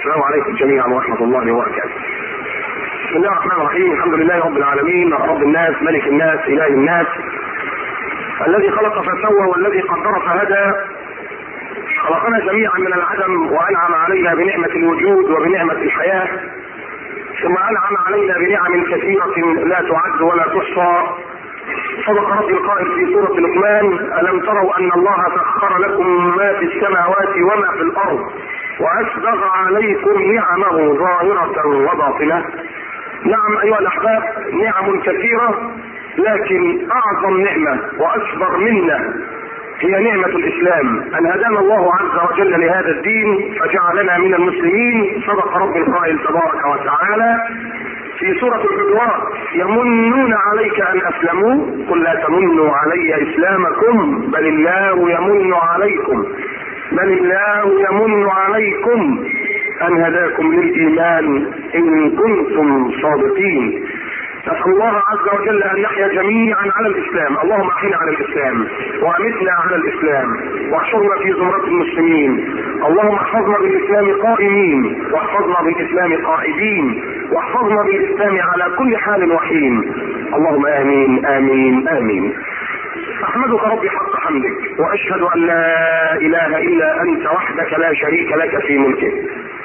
السلام عليكم جميعا ورحمة الله وبركاته. بسم الله الرحمن الرحيم، الحمد لله رب العالمين، رب الناس، ملك الناس، إله الناس، الذي خلق فسوى والذي قدر فهدى خلقنا جميعا من العدم وأنعم علينا بنعمة الوجود وبنعمة الحياة ثم أنعم علينا بنعم كثيرة لا تعد ولا تحصى صدق ربي القائل في سورة لقمان ألم تروا أن الله سخر لكم ما في السماوات وما في الأرض وأسبغ عليكم نعمه ظاهرة وباطنة نعم أيها الأحباب نعم كثيرة لكن أعظم نعمة وأكبر منا هي نعمة الإسلام أن هدانا الله عز وجل لهذا الدين فجعلنا من المسلمين صدق رب القائل تبارك وتعالى في سورة الحجرات يمنون عليك أن أسلموا قل لا تمنوا علي إسلامكم بل الله يمن عليكم بل الله يمن عليكم أن هداكم للإيمان إن كنتم صادقين نسأل الله عز وجل أن نحيا جميعا على الإسلام اللهم أحينا على الإسلام وأمتنا على الإسلام واحشرنا في زمرة المسلمين اللهم احفظنا بالإسلام قائمين واحفظنا بالإسلام قائدين واحفظنا بالإسلام على كل حال وحين اللهم آمين آمين آمين أحمدك ربي حق حمدك وأشهد أن لا إله إلا أنت وحدك لا شريك لك في ملكك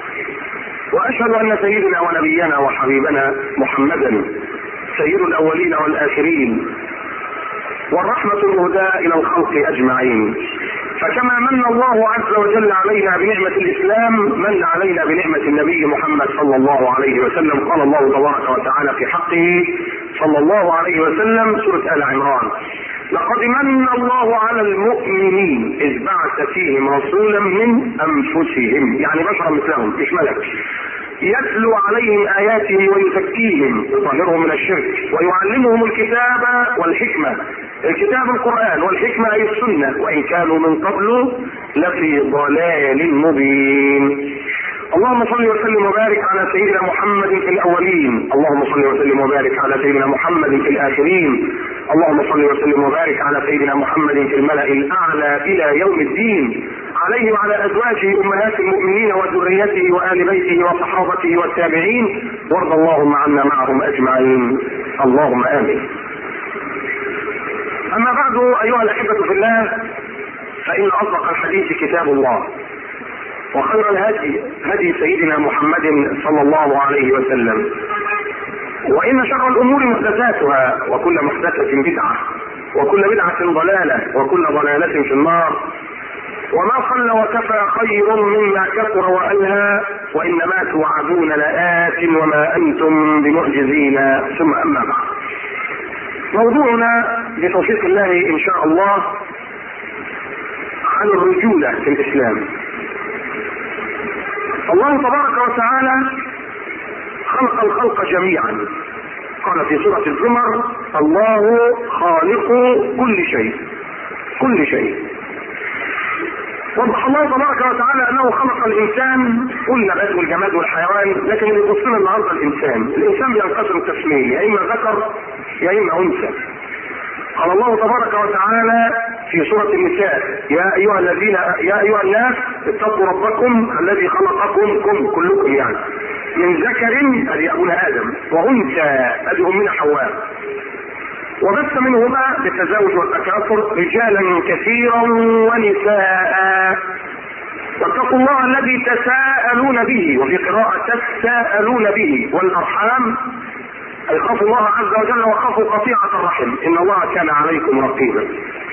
وأشهد أن سيدنا ونبينا وحبيبنا محمدا سيد الأولين والآخرين والرحمة المهداة إلى الخلق أجمعين فكما من الله عز وجل علينا بنعمة الإسلام من علينا بنعمة النبي محمد صلى الله عليه وسلم قال الله تبارك وتعالى في حقه صلى الله عليه وسلم سورة آل عمران لقد من الله على المؤمنين إذ بعث فيهم رسولا من أنفسهم يعني بشرا مثلهم مش ملك يتلو عليهم آياته ويزكيهم يطهرهم من الشرك ويعلمهم الكتاب والحكمة الكتاب القرآن والحكمة أي السنة وإن كانوا من قبل لفي ضلال مبين اللهم صل وسلم وبارك على سيدنا محمد في الاولين اللهم صل وسلم وبارك على سيدنا محمد في الاخرين اللهم صل وسلم وبارك على سيدنا محمد في الملا الاعلى الى يوم الدين عليه وعلى ازواجه امهات المؤمنين وذريته وال بيته وصحابته والتابعين وارض اللهم عنا معهم اجمعين اللهم امين اما بعد ايها الاحبه في الله فان اصدق الحديث كتاب الله وخير الهدي هدي سيدنا محمد صلى الله عليه وسلم وان شر الامور محدثاتها وكل محدثه بدعه وكل بدعه ضلاله وكل ضلاله في النار وما قل وكفى خير مما كثر والهى وانما توعدون لآت وما انتم بمعجزين ثم اما بعد موضوعنا بتوفيق الله ان شاء الله عن الرجوله في الاسلام الله تبارك وتعالى خلق الخلق جميعا قال في سورة الزمر الله خالق كل شيء كل شيء وضح الله تبارك وتعالى انه خلق الانسان قلنا النبات والجماد والحيوان لكن اللي يبص لنا النهارده الانسان الانسان بينقسم قسمين يا اما ذكر يا اما انثى قال الله تبارك وتعالى في سورة النساء يا أيها الذين يا أيها الناس اتقوا ربكم الذي خلقكم كم كلكم يعني من ذكر أدي أبونا آدم وأنثى أدي أمنا حواء وبث منهما بالتزاوج والتكاثر رجالا كثيرا ونساء واتقوا الله الذي تساءلون به وفي قراءة تساءلون به والأرحام أي خافوا الله عز وجل وخافوا قطيعة الرحم إن الله كان عليكم رقيبا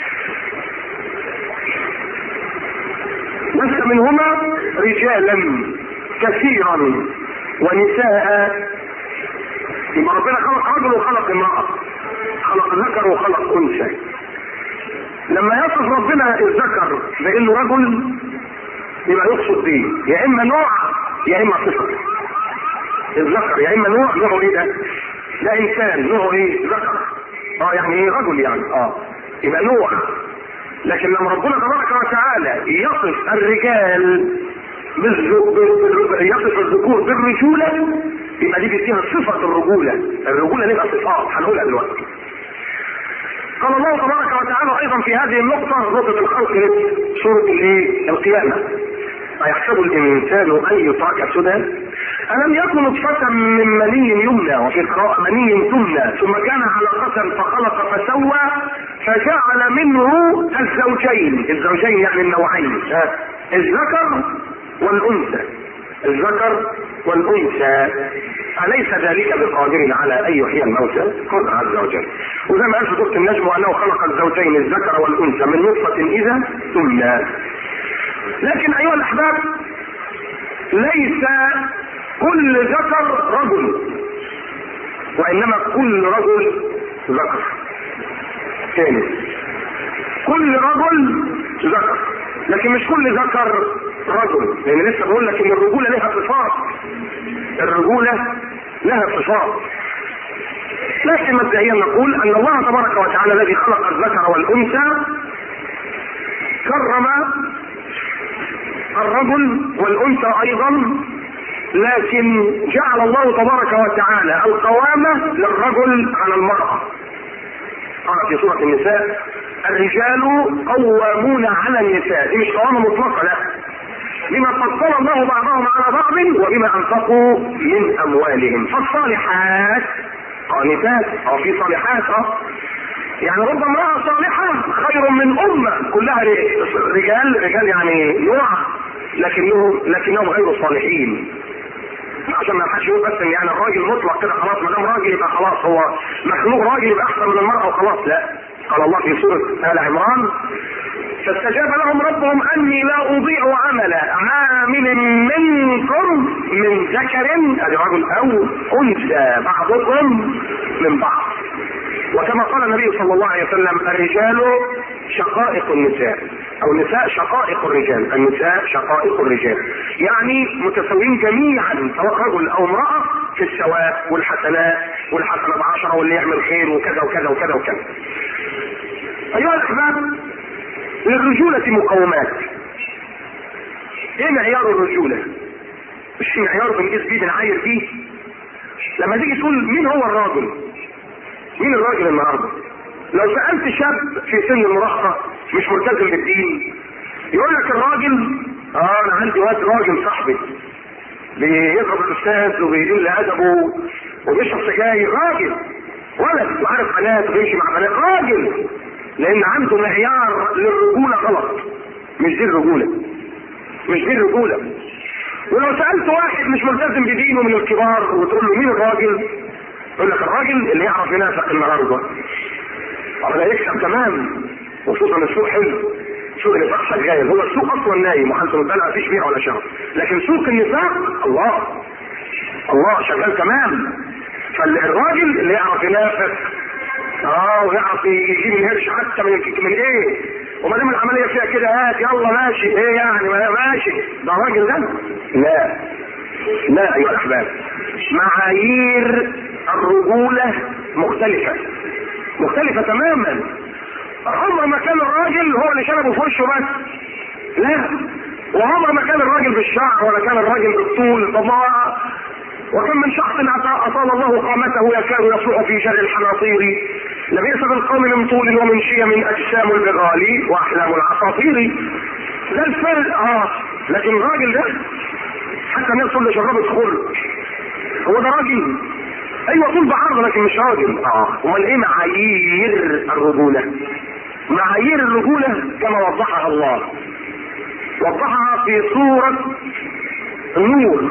بث منهما رجالا كثيرا ونساء يبقى ربنا خلق رجل وخلق امرأة خلق ذكر وخلق أنثى لما يصف ربنا الذكر بأنه رجل يبقى يقصد بيه يا إما نوع يا إما صفة الذكر يا إما نوع نوعه إيه ده؟ ده إنسان نوعه إيه؟ ذكر اه يعني ايه رجل يعني اه يبقى نوع لكن لما ربنا تبارك وتعالى يصف الرجال يصف الذكور بالرجولة يبقى دي فيها صفة الرجولة الرجولة ليها صفات هنقولها دلوقتي قال الله تبارك وتعالى ايضا في هذه النقطة نقطة الخلق سورة الايه؟ القيامة أيحسب الإنسان أن يترك سدى ألم يكن نطفة من مني يمنى وفي قراءة مني تمنى ثم كان علقة فخلق فسوى فجعل منه الزوجين الزوجين يعني النوعين الذكر والأنثى الذكر والأنثى أليس ذلك بقادر على أن يحيي الموتى؟ قال عز وجل. وزي ما قال في سورة النجم أنه خلق الزوجين الذكر والأنثى من نطفة إذا تمنى. لكن أيها الأحباب ليس كل ذكر رجل وإنما كل رجل ذكر. ثاني كل رجل ذكر لكن مش كل ذكر رجل لان لسه بقول لك ان الرجوله لها صفات الرجوله لها صفات لكن مبدئيا نقول ان الله تبارك وتعالى الذي خلق الذكر والانثى كرم الرجل والانثى ايضا لكن جعل الله تبارك وتعالى القوامه للرجل على المراه قال في سوره النساء الرجال قوامون على النساء دي مش قوامه مطلقه لا بما فضل الله بعضهم على بعض وبما انفقوا من اموالهم فالصالحات قانتات او في صالحات اه يعني رب امرأة صالحة خير من أمة كلها رجال رجال يعني نوع لكنهم لكنهم غير صالحين عشان ما حدش يقول بس ان يعني الراجل مطلق كده خلاص ما دام راجل يبقى خلاص هو مخلوق راجل يبقى احسن من المرأة وخلاص لا قال الله في سورة آل عمران فاستجاب لهم ربهم اني لا اضيع عمل عامل منكم من ذكر ادي رجل او انثى بعضكم من بعض وكما قال النبي صلى الله عليه وسلم الرجال شقائق النساء او النساء شقائق الرجال النساء شقائق الرجال يعني متساويين جميعا سواء رجل او امرأة في السواء والحسنات والحسنة بعشرة واللي يعمل خير وكذا وكذا وكذا وكذا ايها الاحباب للرجولة مقومات ايه معيار الرجولة مش في معيار بنقيس بيه بنعاير بيه لما تيجي تقول مين هو الراجل مين الراجل النهارده لو سألت شاب في سن المراهقة مش ملتزم بالدين يقول لك الراجل اه انا عندي واد راجل صاحبي بيضرب الاستاذ وبيدل ادبه وبيشرب سجاير راجل ولد وعارف بنات وبيمشي مع بنات راجل لان عنده معيار للرجولة غلط مش دي الرجولة مش دي الرجولة ولو سألت واحد مش ملتزم بدينه من الكبار وتقول له مين الراجل يقول لك الراجل اللي يعرف ينافق النهارده طب ده يكسب تمام وخصوصا السوق حلو سوق النفاق شغال هو السوق اصلا نايم وحالته متبلع مفيش بيع ولا شراء لكن سوق النفاق الله الله شغال تمام فالراجل اللي يعرف ينافق اه ويعرف يجيب الهرش حتى من من ايه وما دام العمليه فيها كده هات يلا ماشي ايه يعني ماشي ده راجل ده لا لا ايها الاحباب معايير الرجوله مختلفه مختلفه تماما عمر ما كان الراجل هو اللي شربه في وشه بس لا وعمر ما كان الراجل بالشعر ولا كان الراجل بالطول طب وكم من شخص اطال الله قامته يكاد يصلح في شر الحناطير لبئس بالقوم من طول ومن شيم اجسام البغال واحلام العصافير ده الفرق اه لكن الراجل ده حتى الناس اللي شربت خل هو ده راجل ايوه طول بعرض لكن مش راجل اه امال ايه معايير الرجوله معايير الرجوله كما وضحها الله وضحها في سوره النور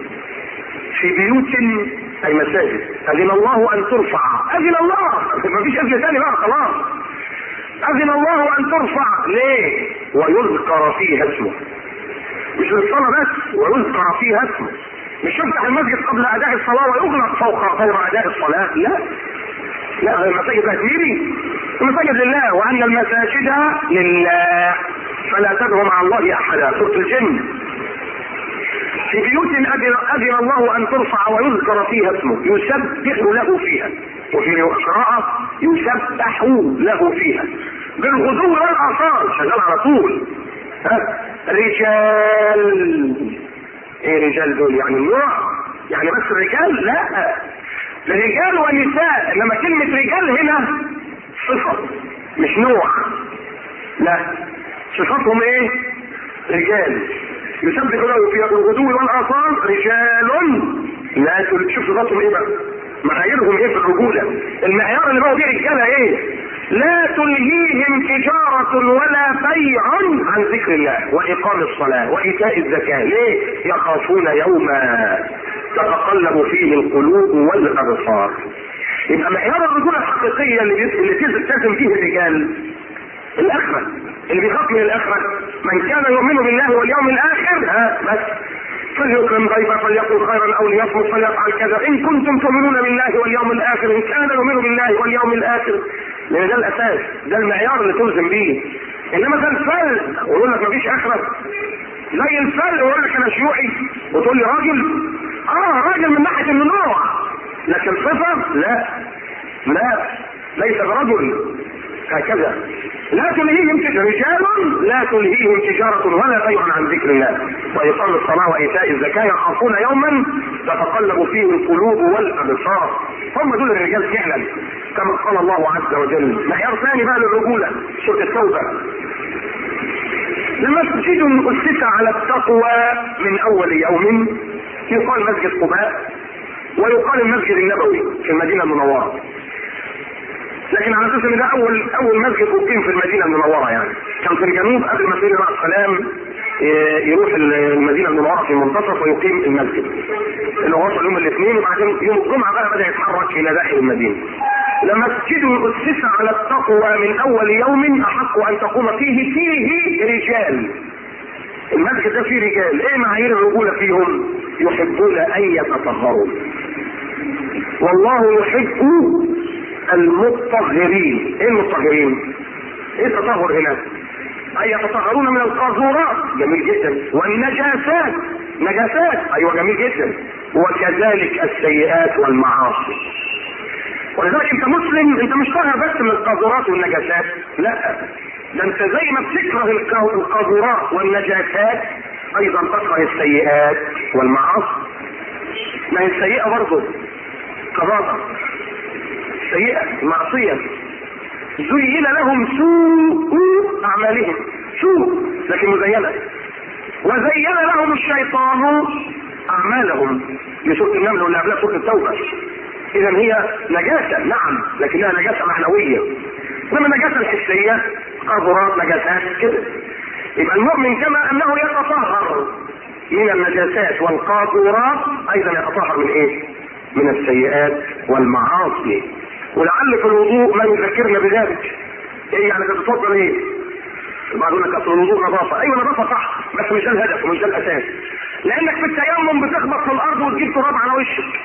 في بيوت اي مساجد اذن الله ان ترفع اذن الله ما فيش اذن ثاني بقى خلاص اذن الله ان ترفع ليه ويذكر فيها اسمه مش للصلاه بس ويذكر فيها اسمه مش يفتح المسجد قبل اداء الصلاه ويغلق فوق غير اداء الصلاه لا لا المساجد هتميري المساجد لله وان المساجد لله فلا تدعوا مع الله احدا سوره الجن في بيوت أذن الله أن ترفع ويذكر فيها اسمه يسبح له فيها وفي قراءة يسبح له فيها بالغدو والآثار شغال على طول ها رجال ايه رجال دول يعني نوع يعني بس الرجال لا رجال ونساء انما كلمة رجال هنا صفة مش نوع لا صفتهم ايه رجال يسبح له في الغدو والاصال رجال لا تل... شوف صفاتهم ايه بقى معاييرهم ايه في الرجوله المعيار اللي بقوا فيه رجاله ايه لا تلهيهم تجارة ولا بيع عن ذكر الله وإقام الصلاة وإيتاء الزكاة ليه؟ يخافون يوما تتقلب فيه القلوب والأبصار يبقى معيار الرجولة الحقيقية اللي اللي تلتزم فيه الرجال الآخرة اللي بيخاف من الآخرة من كان يؤمن بالله واليوم الآخر ها بس فليكرم ضيفا فليقل خيرا او ليصمت فليفعل كذا ان كنتم تؤمنون بالله واليوم الاخر ان كان يؤمن بالله واليوم الاخر لان ده الاساس ده المعيار اللي تلزم بيه انما ده الفل ويقول لك مفيش اخره زي الفل ويقول لك انا شيوعي وتقول لي راجل اه راجل من ناحيه النوع لكن صفه لا لا ليس برجل هكذا لا تلهيهم رجال لا تلهيهم تجارة ولا بيع عن ذكر الله وإقام الصلاة وإيتاء الزكاة يخافون يوما تتقلب فيه القلوب والأبصار هم دول الرجال فعلا كما قال الله عز وجل معيار ثاني بقى للرجولة سورة التوبة المسجد أسس على التقوى من أول يوم يقال مسجد قباء ويقال المسجد النبوي في المدينة المنورة لكن على اساس ان ده اول اول مسجد اقيم في المدينه المنوره يعني كان في الجنوب قبل ما سيدنا السلام يروح المدينه المنوره في المنتصف ويقيم المسجد اللي هو وصل يوم الاثنين وبعدين يوم الجمعه بقى بدا يتحرك الى داخل المدينه لمسجد اسس على التقوى من اول يوم احق ان تقوم فيه فيه رجال المسجد ده فيه رجال ايه معايير الرجوله فيهم يحبون ان يتطهروا والله يحب المطهرين ايه المطهرين ايه التطهر هنا اي يتطهرون من القاذورات جميل جدا والنجاسات نجاسات ايوه جميل جدا وكذلك السيئات والمعاصي ولذلك انت مسلم انت مش طاهر بس من القاذورات والنجاسات لا ده انت زي ما بتكره القاذورات والنجاسات ايضا تكره السيئات والمعاصي ما هي السيئه برضه كباطه سيئة معصية زين لهم سوء أعمالهم سوء لكن مزينة وزين لهم الشيطان أعمالهم في سورة النمل واللي قبلها سورة التوبة إذا هي نجاسة نعم لكنها نجاسة معنوية إنما النجاسة الحسية قاذورات نجاسات كده يبقى المؤمن كما أنه يتطهر من النجاسات والقاذورات أيضا يتطهر من إيه؟ من السيئات والمعاصي ولعل في الوضوء ما يذكرنا بذلك ايه يعني تتفضل ايه بعض يقول لك اصل الوضوء نظافه ايوه نظافه صح بس مش ده الهدف ومش ده الاساس لانك في التيمم بتخبط في الارض وتجيب تراب على وشك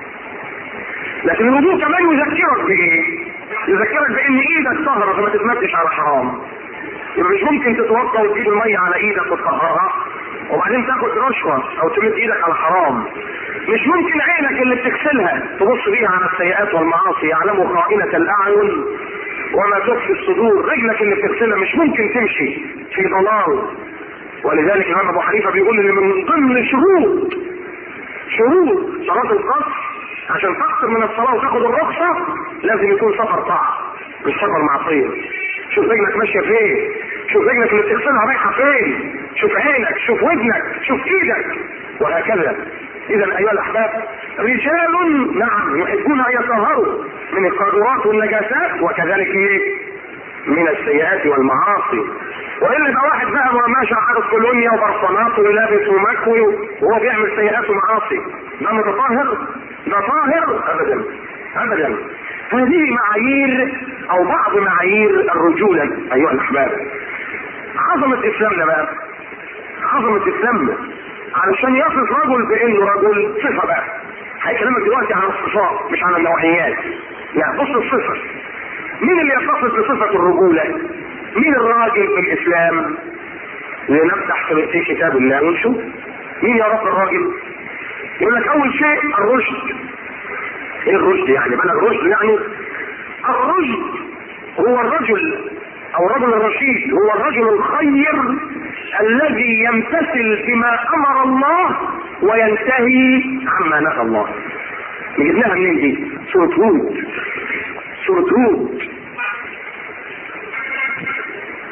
لكن الوضوء كمان يذكرك بايه يذكرك بان ايدك طاهره فما تتمدش على حرام يبقى مش ممكن تتوضا وتجيب الميه على ايدك وتطهرها وبعدين تاخد رشوه او تمد ايدك على حرام مش ممكن عينك اللي بتغسلها تبص بيها على السيئات والمعاصي يعلموا خائنة الاعين وما تخفي الصدور رجلك اللي بتغسلها مش ممكن تمشي في ضلال ولذلك الامام ابو حنيفه بيقول ان من ضمن شروط شروط صلاه القصر عشان تقصر من الصلاه وتاخد الرخصه لازم يكون سفر طاعه مش سفر معصيه شوف رجلك ماشيه فين شوف رجلك اللي بتغسلها رايحه فين شوف عينك شوف ودنك شوف ايدك وهكذا اذا ايها الاحباب رجال نعم يحبون ان يطهروا من القاذورات والنجاسات وكذلك ايه من السيئات والمعاصي والا يبقى واحد بقى ماشي حاطط كولونيا وبرفانات ولابس ومكوي وهو بيعمل سيئات ومعاصي ده متطهر ده طاهر ابدا ابدا هذه معايير او بعض معايير الرجوله ايها الاحباب عظمه اسلامنا بقى عظمه اسلامنا علشان يصف رجل بانه رجل صفه بقى هيكلمك دلوقتي عن الصفات مش عن النوعيات لا بص الصفه مين اللي يتصف بصفه الرجوله مين الراجل في الاسلام لنفتح في كتاب الله ونشوف مين يا رب الراجل يقول لك اول شيء الرشد ايه الرشد يعني بلغ الرشد يعني الرشد هو الرجل او الرجل الرشيد هو الرجل الخير الذي يمتثل بما امر الله وينتهي عما نهى الله جبناها منين دي سورة هود سورة هود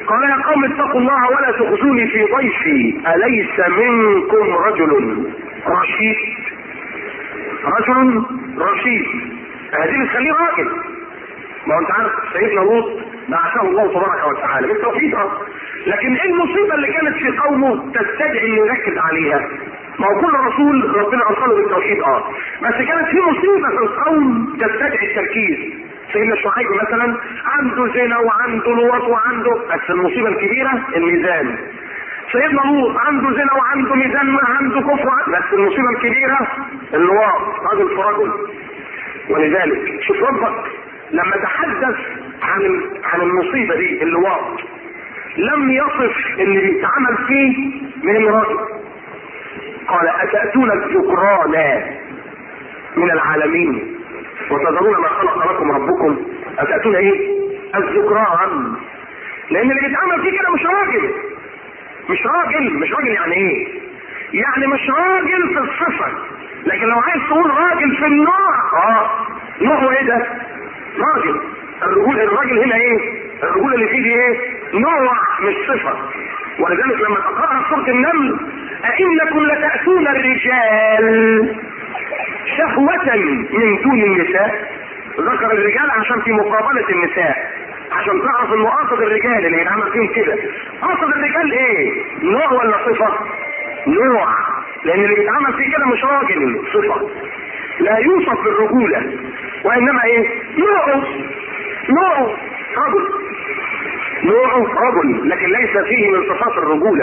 قال يا قوم اتقوا الله ولا تخزوني في ضيفي اليس منكم رجل رشيد رجل رشيد هذه بتخليه راجل ما هو انت عارف سيدنا لوط بعثه الله تبارك وتعالى بالتوحيد لكن ايه المصيبه اللي كانت في قومه تستدعي انه يركز عليها ما هو كل رسول ربنا ارسله بالتوحيد اه بس كانت في مصيبه في القوم تستدعي التركيز سيدنا شعيب مثلا عنده زنا وعنده لوط وعنده بس المصيبه الكبيره الميزان سيدنا لوط عنده زنا وعنده ميزان وعنده كفر بس المصيبه الكبيره اللواط رجل في رجل ولذلك شوف ربك لما تحدث عن عن المصيبه دي اللواط لم يصف اللي بيتعمل فيه من المراتب قال اتاتون الذكران من العالمين وتذرون ما خلق لكم ربكم اتاتون ايه الذكران لان اللي بيتعمل فيه كده مش راجل مش راجل مش راجل يعني ايه يعني مش راجل في الصفه لكن لو عايز تقول راجل في النوع اه نوعه ايه ده راجل الرجول الراجل هنا ايه الرجول اللي فيه دي ايه نوع مش صفه ولذلك لما تقراها في سوره النمل أئنكم لتأتون الرجال شهوة من دون النساء ذكر الرجال عشان في مقابلة النساء عشان تعرف انه قصد الرجال اللي يتعمل فيهم كده قصد الرجال ايه نوع ولا صفة نوع لان اللي بيتعمل فيه كده مش راجل صفة لا يوصف بالرجولة وانما ايه نوعه نوعه رجل نوعه رجل لكن ليس فيه من صفات الرجولة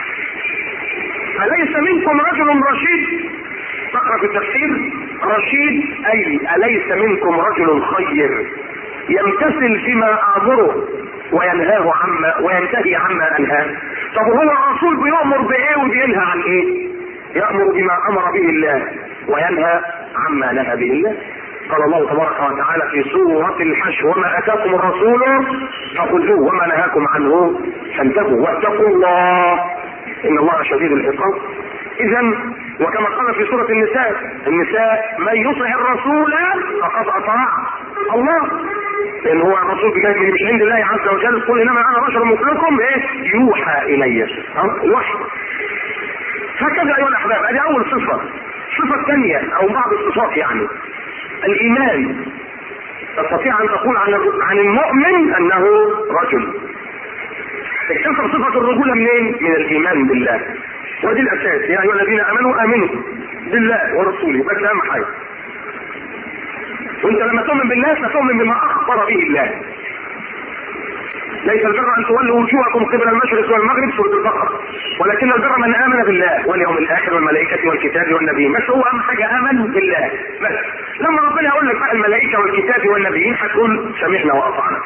أليس منكم رجل رشيد تقرأ في التفسير رشيد أي أليس منكم رجل خير يمتثل فيما أمره وينهاه عما وينتهي عما أنهاه طب هو الرسول بيأمر بإيه وبينهى عن إيه؟ يأمر بما أمر به الله وينهى عما نهى به الله قال الله تبارك وتعالى في سورة الحشر وما أتاكم الرسول فخذوه وما نهاكم عنه فانتهوا واتقوا الله إن الله شديد العقاب إذا وكما قال في سورة النساء النساء من يطع الرسول فقد أطاع الله لأن هو الرسول بجانب مش عند الله عز وجل قل إنما أنا بشر مثلكم إيه يوحى إلي وحي هكذا أيها الأحباب هذه أول صفة الصفة الثانية أو بعض الصفات يعني الإيمان تستطيع أن تقول عن عن المؤمن أنه رجل اكتسب صفة الرجولة منين؟ من الإيمان بالله ودي الأساس يا أيها الذين آمنوا آمنوا بالله ورسوله بس أهم حاجة وأنت لما تؤمن بالله ستؤمن بما أخبر به الله ليس البر أن تولوا وجوهكم قبل المشرق والمغرب سورة البقرة ولكن البر من آمن بالله واليوم الآخر والملائكة والكتاب والنبيين بس هو أهم حاجة آمن بالله بس لما ربنا يقول لك بقى الملائكة والكتاب والنبيين هتقول سمعنا وأطعنا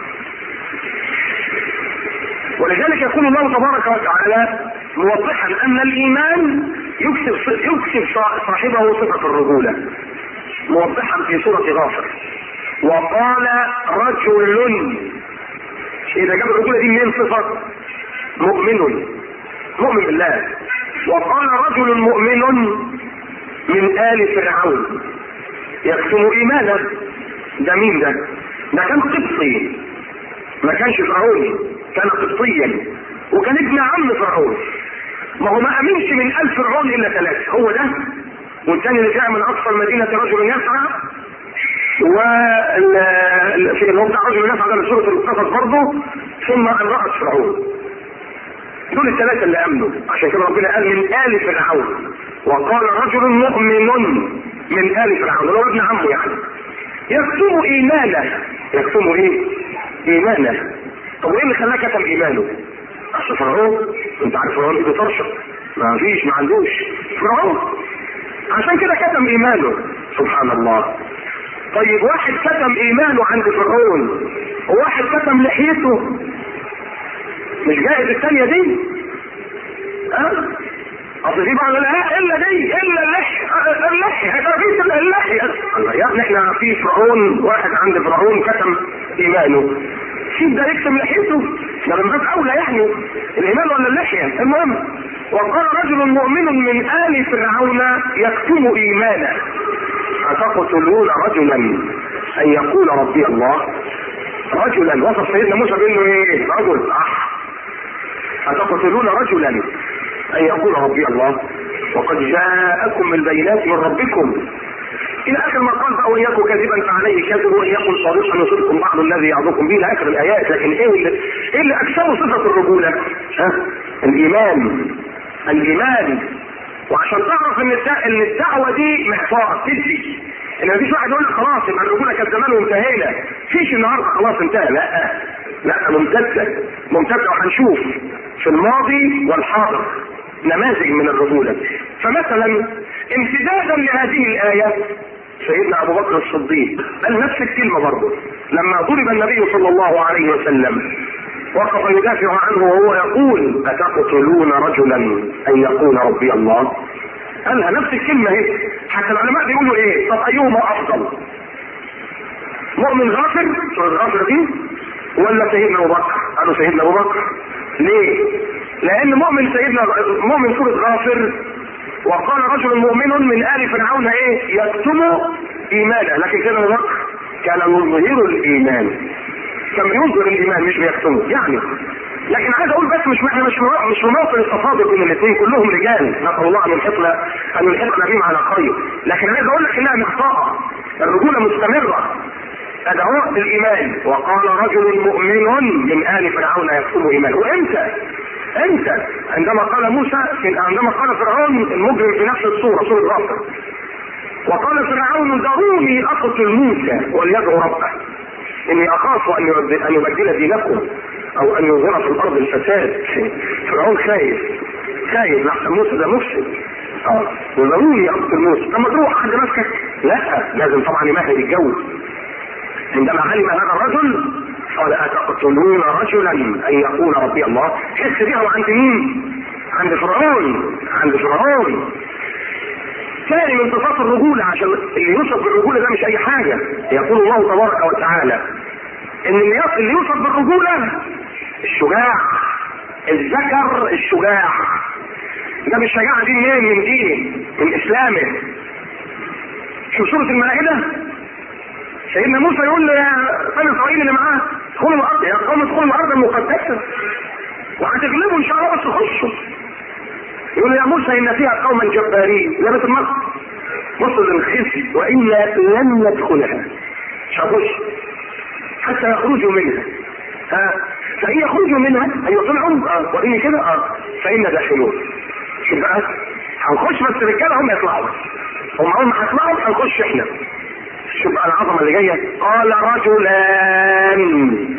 ولذلك يقول الله تبارك وتعالى موضحا ان الايمان يكسب يكسب صاحبه صفه الرجوله موضحا في سوره غافر وقال رجل اذا جاب الرجوله دي منين صفه مؤمن مؤمن بالله وقال رجل مؤمن من ال فرعون يكتم ايمانه ده مين ده ده كان قبطي ما كانش فرعوني كان قبطيا وكان ابن عم فرعون ما هو ما امنش من الف فرعون الا ثلاثه هو ده والثاني اللي جاء من اقصى المدينه رجل يسعى و في اللي هو بتاع رجل يسعى ده سوره القصص برضه ثم امراه فرعون دول الثلاثه اللي امنوا عشان كده ربنا قال من ال فرعون وقال رجل مؤمن من ال فرعون اللي هو ابن عمه يعني يكتم ايمانه يكتم ايه؟ ايمانه طب وايه اللي خلاه كتم ايمانه؟ اصل فرعون انت عارف فرعون ايده طرشه ما فيش ما عندوش فرعون عشان كده كتم ايمانه سبحان الله طيب واحد كتم ايمانه عند فرعون وواحد كتم لحيته مش جائز الثانيه دي ها أه؟ اصل في بعض لا الا دي الا اللحيه اللحيه هتعرفيش اللحيه يا ابني احنا في فرعون واحد عند فرعون كتم ايمانه شوف ده يكتم لحيته ده من باب اولى يعني الايمان ولا اللحيه المهم وقال رجل مؤمن من ال فرعون يكتم ايمانه اتقتلون رجلا ان يقول ربي الله رجلا وصف سيدنا موسى بانه ايه رجل اح اتقتلون رجلا ان يقول ربي الله وقد جاءكم بالبينات من ربكم الى اخر ما قال فان يكن كذبا فعليه كذب وان يكن صادقا يصدكم بعض الذي يعظكم به الى اخر الايات لكن ايه اللي, إيه اللي اكثر صفه الرجوله؟ ها؟ الايمان الايمان وعشان تعرف ان ان الدعوه دي محفوظه تدي ان مفيش واحد يقول لك خلاص يبقى الرجوله كانت زمان وانتهينا فيش النهارده خلاص انتهى لا لا ممتده ممتده وهنشوف في الماضي والحاضر نماذج من الرجوله فمثلا امتدادا لهذه الايه سيدنا ابو بكر الصديق قال نفس الكلمه برضه لما ضرب النبي صلى الله عليه وسلم وقف يدافع عنه وهو يقول اتقتلون رجلا ان يقول ربي الله قالها نفس الكلمه اهي حتى العلماء بيقولوا ايه طب ايهما افضل مؤمن غافر سوره غافر دي ولا سيدنا ابو بكر قالوا سيدنا ابو بكر ليه لان مؤمن سيدنا مؤمن سوره غافر وقال رجل مؤمن من ال فرعون ايه يكتم ايمانه لكن سيدنا ابو بكر كان يظهر الايمان كان بيظهر الايمان مش بيكتمه يعني لكن عايز اقول بس مش احنا مش مش مناصر التفاضل بين الاثنين كلهم رجال نسال الله ان يلحقنا ان يلحقنا بهم على خير لكن عايز اقول لك انها مخطئه الرجوله مستمره ادعوه بالايمان وقال رجل مؤمن من ال فرعون يكتم ايمانه وامتى امتى عندما قال موسى عندما قال فرعون المجرم في نفس الصوره سوره غافر وقال فرعون ذروني اقتل موسى وليدعو ربه اني اخاف ان يبدل, أن يبدل دينكم او ان يظهر في الارض الفساد فرعون خايف خايف لحسن موسى ده مفسد اه وذروني اقتل موسى لما تروح حد ماسكك لا لازم طبعا يمهد الجو عندما علم هذا الرجل قال اتقتلون رجلا ان يقول ربي الله حس بها وعند مين عند فرعون عند فرعون ثاني من صفات الرجولة عشان اللي يوصف بالرجولة ده مش أي حاجة يقول الله تبارك وتعالى إن اللي يوصف بالرجولة الشجاع الذكر الشجاع ده مش شجاعة دي منين من دينه من إسلامه شوف سورة المائدة سيدنا موسى يقول لبني إسرائيل اللي معاه ادخلوا الأرض يا قوم ادخلوا الأرض المقدسة وهتغلبوا إن شاء الله بس خشوا يقول يا موسى ان فيها قوما جبارين لا بس مصر مصر الخزي والا لن ندخلها مش هخش حتى يخرجوا منها ها فان يخرجوا منها ان يطلعوا اه وان كده اه فان داخلون شوف بقى هنخش بس الرجاله هم يطلعوا بس هم اول ما هيطلعوا هنخش احنا شوف بقى العظمه اللي جايه قال رجلان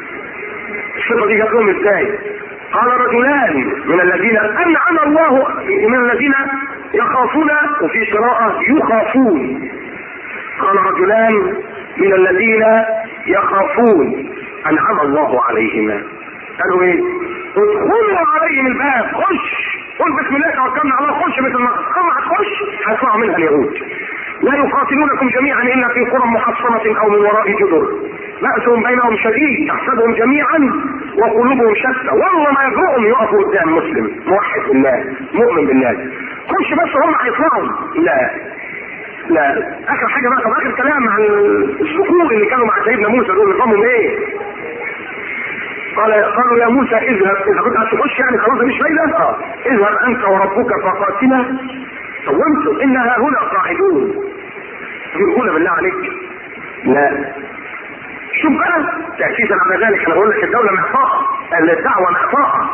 الصفه دي جات لهم ازاي؟ قال رجلان من الذين انعم الله من الذين يخافون وفي قراءة يخافون قال رجلان من الذين يخافون انعم الله عليهما قالوا ايه ادخلوا عليهم الباب خش قل بسم الله توكلنا على الله خش بيت المقدس اما هتخش هيطلعوا منها اليهود لا يقاتلونكم جميعا الا في قرى محصنة او من وراء جدر بأسهم بينهم شديد تحسبهم جميعا وقلوبهم شتى والله ما يجرؤهم يقفوا قدام مسلم موحد بالله مؤمن بالله خش بس هم هيطلعوا لا لا اخر حاجه بقى طب اخر كلام عن الذكور اللي كانوا مع سيدنا موسى دول نظامهم ايه؟ قال قالوا يا موسى اذهب اذا كنت هتخش يعني خلاص مش فايده اه اذهب انت وربك فقاتلا سومتم انها هنا قاعدون يقول بالله عليك لا شوف بقى تأسيسا على ذلك انا بقول لك الدولة محفاظة الدعوة محفاظة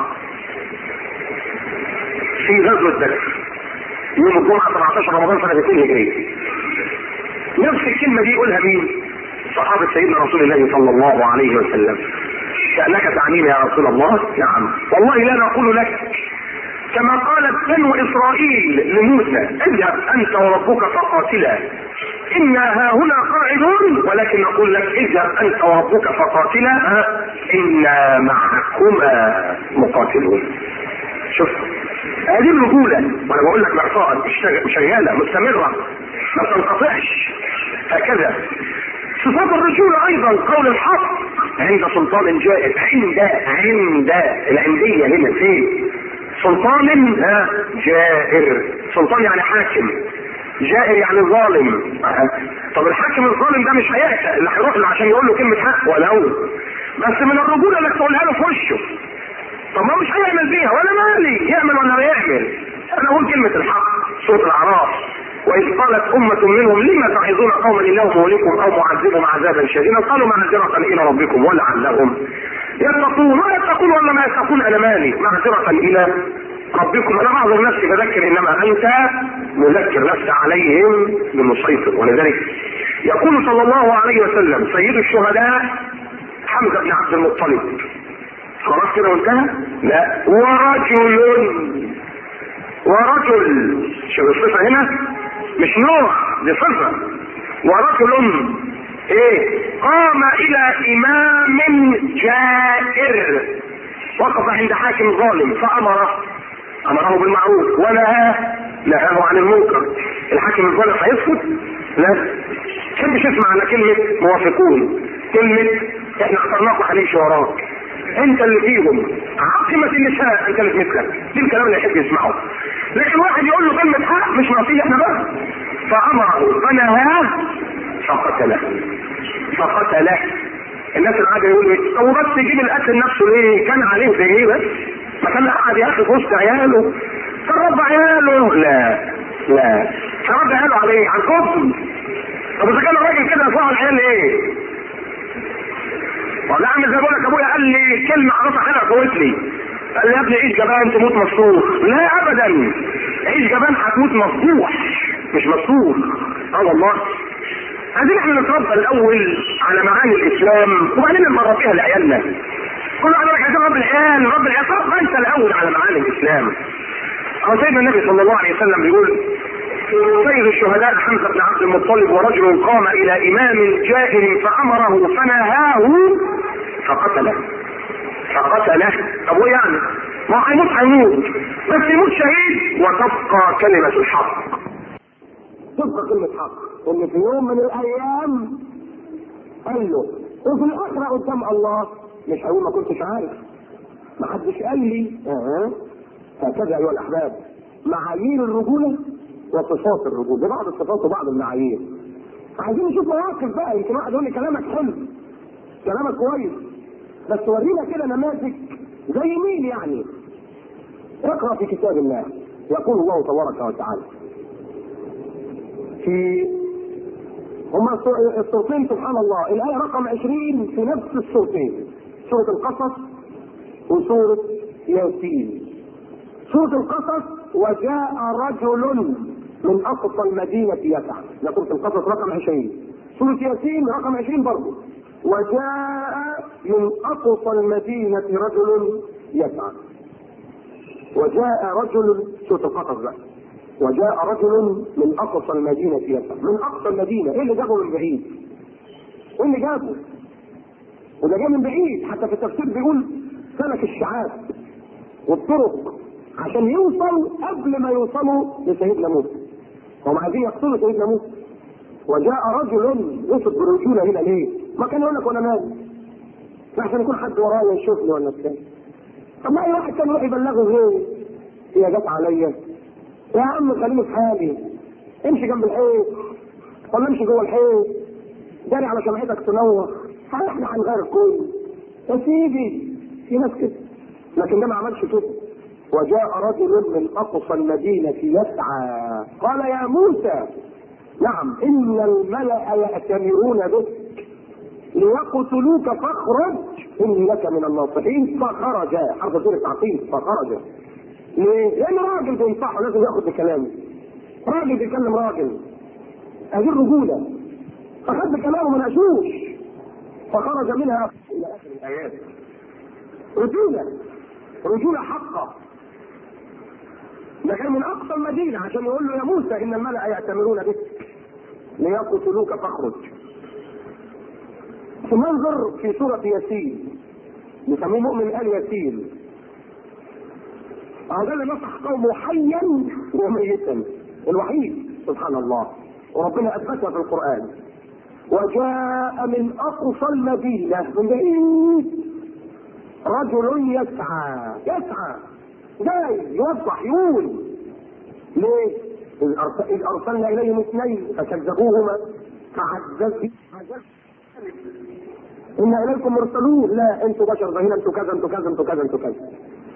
في غزوة بدر يوم الجمعة 17 رمضان سنة 2 هجرية نفس الكلمة دي يقولها مين؟ صحابة سيدنا رسول الله صلى الله عليه وسلم كأنك تعنيني يا رسول الله نعم والله لا نقول لك كما قالت بنو اسرائيل لموسى اذهب انت وربك فقاتلا انا ها هنا قاعدون ولكن نقول لك اذهب انت وربك فقاتلا انا معكما مقاتلون شوف هذه الرجوله وانا بقول لك معصاء شغاله مستمره ما تنقطعش هكذا صفات الرجوله ايضا قول الحق عند سلطان جائر عند عند العنديه هنا فين سلطان جائر سلطان يعني حاكم جائر يعني ظالم طب الحاكم الظالم ده مش هيأتى اللي هيروح له عشان يقول له كلمة حق ولو بس من الرجولة انك تقولها له في وشه طب ما مش هيعمل بيها ولا مالي يعمل ولا ما يعمل انا اقول كلمه الحق سوره الاعراف واذ قالت امه منهم لما تعظون قوما الله مهلكهم او معذبهم عذابا شديدا قالوا معذره الى ربكم ولعلهم يتقون ولا يتقون ولا ما يتقون انا مالي معذره الى ربكم انا بعذر نفسي فذكر انما انت مذكر نفس عليهم بمسيطر ولذلك يقول صلى الله عليه وسلم سيد الشهداء حمزه بن عبد المطلب خلاص كده وانتهى؟ لا ورجل ورجل شوف الصفه هنا مش نوع دي صفه ورجل ايه قام الى امام جائر وقف عند حاكم ظالم فامره امره بالمعروف ونهاه نهاه عن المنكر الحاكم الظالم هيسكت لا تحبش اسمع على كلمة موافقون كلمة احنا اخترناك وهنمشي وراك انت اللي فيهم عاقمة النساء انت اللي في مثلك دي الكلام اللي يحب يسمعه لكن واحد يقول له كلمة حق مش نعطيه احنا بقى فامره فنهاه فقتله فقتله الناس العادة يقول ايه هو بس يجيب القتل نفسه ليه كان عليه زي ايه بس ما كان قاعد يا اخي في وسط عياله كان رب عياله لا لا كان رب عياله على ايه على الكفر طب اذا كان الراجل كده يصنع العيال ايه ولا عامل زي بقول لك ابويا قال لي كلمه عرفها حلقه قوت لي قال لي يا ابني عيش جبان تموت مصروخ لا ابدا عيش جبان هتموت مفضوح مش مصروخ اه والله عايزين احنا نتربى الاول على معاني الاسلام وبعدين نمرر فيها لعيالنا كل واحد يقول لك عايزين رب العيال رب العيال طب انت الاول على معاني الاسلام او سيدنا النبي صلى الله عليه وسلم بيقول سيد الشهداء حمزه بن عبد المطلب ورجل قام الى امام جائر فامره فنهاه فقتله فقتله طب وايه يعني؟ ما هو هيموت هيموت بس يموت شهيد وتبقى كلمه الحق تبقى كلمه حق ان في يوم من الايام قال له وفي الاخره قدام الله مش هقول ما كنتش عارف ما حدش قال لي اه هكذا ايها الاحباب معايير الرجوله وصفات الرجوله بعض الصفات وبعض المعايير عايزين نشوف مواقف بقى يمكن واحد يقول لي كلامك حلو كلامك كويس بس ورينا كده نماذج زي مين يعني اقرا في كتاب الله يقول الله تبارك وتعالى في هما الصورتين سبحان الله الآية رقم 20 في نفس الصورتين سورة القصص وسورة ياسين سورة القصص وجاء رجل من أقصى المدينة يسعى ده سورة القصص رقم 20 سورة ياسين رقم 20 برضه وجاء من أقصى المدينة رجل يسعى وجاء رجل سورة القصص بقى وجاء رجل من اقصى المدينه يسعى من اقصى المدينه ايه اللي جابه من بعيد؟ ايه اللي جابه؟ وده جاي من بعيد حتى في التفسير بيقول سلك الشعاب والطرق عشان يوصل قبل ما يوصلوا لسيدنا موسى هم عايزين يقتلوا سيدنا موسى وجاء رجل وصف بالرجولة هنا ليه؟ ما كان يقول لك وانا مالي عشان يكون حد ورايا يشوفني ولا بتاع طب ما اي واحد كان يروح يبلغه غيري هي جت عليا يا عم خليني في حالي امشي جنب الحيط ولا امشي جوه الحيط داري على شمعتك تنور احنا هنغير الكل يا سيدي في ناس كده لكن ده ما عملش كده وجاء رجل من اقصى المدينه يسعى قال يا موسى نعم ان الملا ياتمرون بك ليقتلوك فاخرج اني لك من الناصحين فخرج حرف سوره تعقيب فخرج ليه؟ لان راجل بينصحه لازم ياخد بكلامه. راجل بيكلم راجل. هذه الرجوله. فخد بكلامه ما ناقشوش. فخرج منها الى اخر الايات. رجوله. رجوله حقه. ده كان من اقصى المدينه عشان يقول له يا موسى ان الملا ياتمرون بك ليقتلوك فاخرج. ثم انظر في سوره ياسين. بيسموه مؤمن ال ياسين. هذا اللي نصح قومه حيا وميتا الوحيد سبحان الله وربنا اثبتها في القران وجاء من اقصى المدينه من بعيد رجل يسعى يسعى جاي يوضح يقول ليه؟ إذ أرسلنا إليهم اثنين فكذبوهما فعززت إن إليكم مرسلون لا أنتم بشر زينا أنتم كذا أنتم كذا أنتم كذا أنتم كذا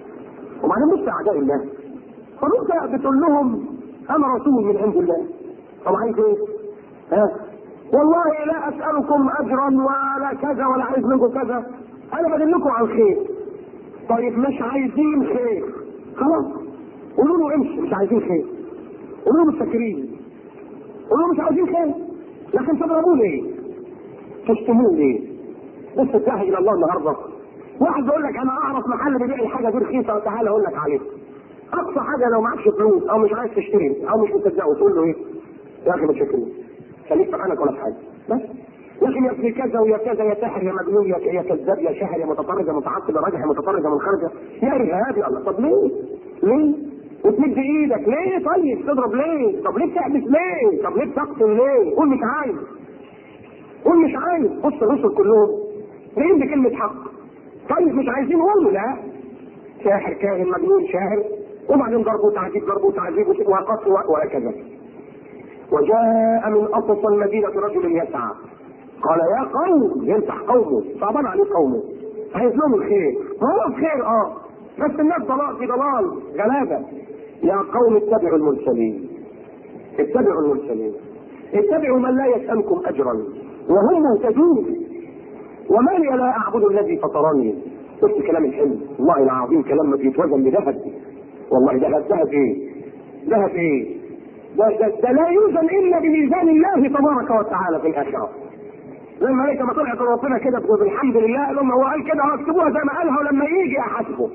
وبعدين بص اعداء الله طب انت بتقول لهم انا رسول من عند الله طب عايز ايه؟ ها؟ والله لا اسالكم اجرا ولا كذا ولا عايز منكم كذا انا بدلكم على الخير طيب مش عايزين خير خلاص قولوا له امشي مش عايزين خير قولوا له مسكرين قولوا له مش عايزين خير لكن تضربوه ليه؟ تشتموه ليه؟ بص اتجه الى الله النهارده واحد بيقول لك انا اعرف محل بيبيع الحاجه دي رخيصه تعالى اقول لك عليه اقصى حاجه لو معكش فلوس او مش عايز تشتري او مش مصدقه تقول له ايه؟ يا اخي ما تشكرني خليك في حالك ولا في حاجه بس لكن يا ابن كذا ويا كذا يا ساحر يا مجنون يا يا كذاب يا شاعر يا متطرد يا متعصب يا راجح يا متطرد يا منخرج يا ارهابي الله طب ليه؟ ليه؟ وتمد ايدك ليه طيب تضرب ليه؟ طب ليه بتحبس ليه؟ طب ليه بتقتل ليه؟ قول مش عايز قول مش عايز بص الرسل كلهم جايين بكلمه حق طيب مش عايزين قولوا لا ساحر كاهن مجنون شاعر وبعدين ضرب وتعذيب ضرب وتعذيب وقتل وهكذا وجاء من اقصى المدينه رجل يسعى قال يا قوم ينصح قومه صعبان عليه قومه عايز لهم الخير هو الخير اه بس الناس ضلال في ضلال غلابه يا قوم اتبعوا المرسلين اتبعوا المرسلين اتبعوا من لا يسألكم اجرا وهم مهتدون وما لي لا اعبد الذي فطرني بص كلام الحلم والله العظيم كلام ما بيتوزن بذهب والله ذهب ذهب ايه ذهب ايه ده, ده, ده لا يوزن الا بميزان الله تبارك وتعالى في الاخره زي الملائكه ما طلعت ربنا كده تقول الحمد لله لما هو قال كده اكتبوها زي ما قالها ولما يجي احاسبه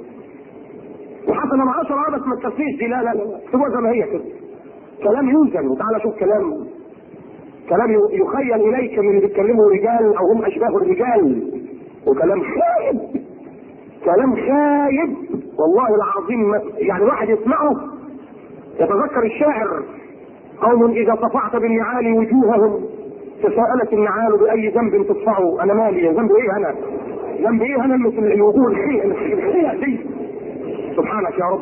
وحسن مع 10 بس ما تكفيش دي لا لا لا اكتبوها زي ما هي كده كلام يوزن وتعالى شوف كلام كلام يخيل اليك من اللي بيتكلموا رجال او هم اشباه الرجال وكلام خايب كلام خايب والله العظيم يعني واحد يسمعه يتذكر الشاعر قوم اذا صفعت بالنعال وجوههم تساءلت النعال باي ذنب تدفعه انا مالي ذنب ايه انا ذنب ايه انا مثل الوجوه الخيئه الخيئه دي سبحانك يا رب